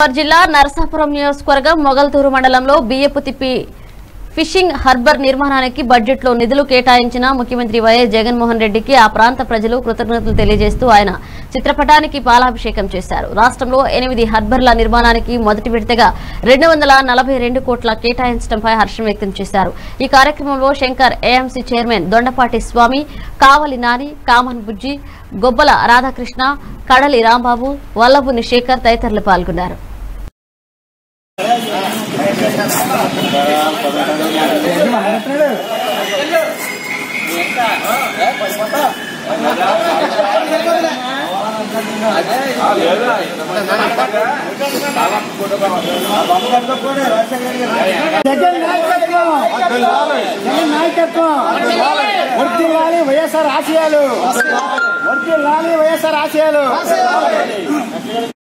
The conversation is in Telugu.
గోదావరి జిల్లా నరసాపురం నియోజకవర్గం మొగల్తూరు మండలంలో బియ్యపు తిప్పి ఫిషింగ్ హార్బర్ నిర్మాణానికి బడ్జెట్లో నిధులు కేటాయించిన ముఖ్యమంత్రి వైఎస్ జగన్మోహన్ రెడ్డికి ఆ ప్రాంత ప్రజలు కృతజ్ఞతలు తెలియజేస్తూ ఆయన చిత్రపటానికి పాలాభిషేకం చేశారు రాష్ట్రంలో ఎనిమిది హార్బర్ల నిర్మాణానికి మొదటి విడతగా రెండు వందల నలభై రెండు కోట్ల కేటాయించడంపై హర్షం వ్యక్తం చేశారు ఈ కార్యక్రమంలో శంకర్ ఏఎంసీ చైర్మన్ దొండపాటి స్వామి కావలి నాని కామన్ బుజ్జి గొబ్బల రాధాకృష్ణ కడలి రాంబాబు వల్లభుని శేఖర్ తదితరులు పాల్గొన్నారు జగన్ నాయకత్వం జగన్ నాయకత్వం వర్దిల్లాలి వైఎస్ఆర్ ఆశయాలు వర్దిల్లాలి వైఎస్ఆర్ ఆశయాలు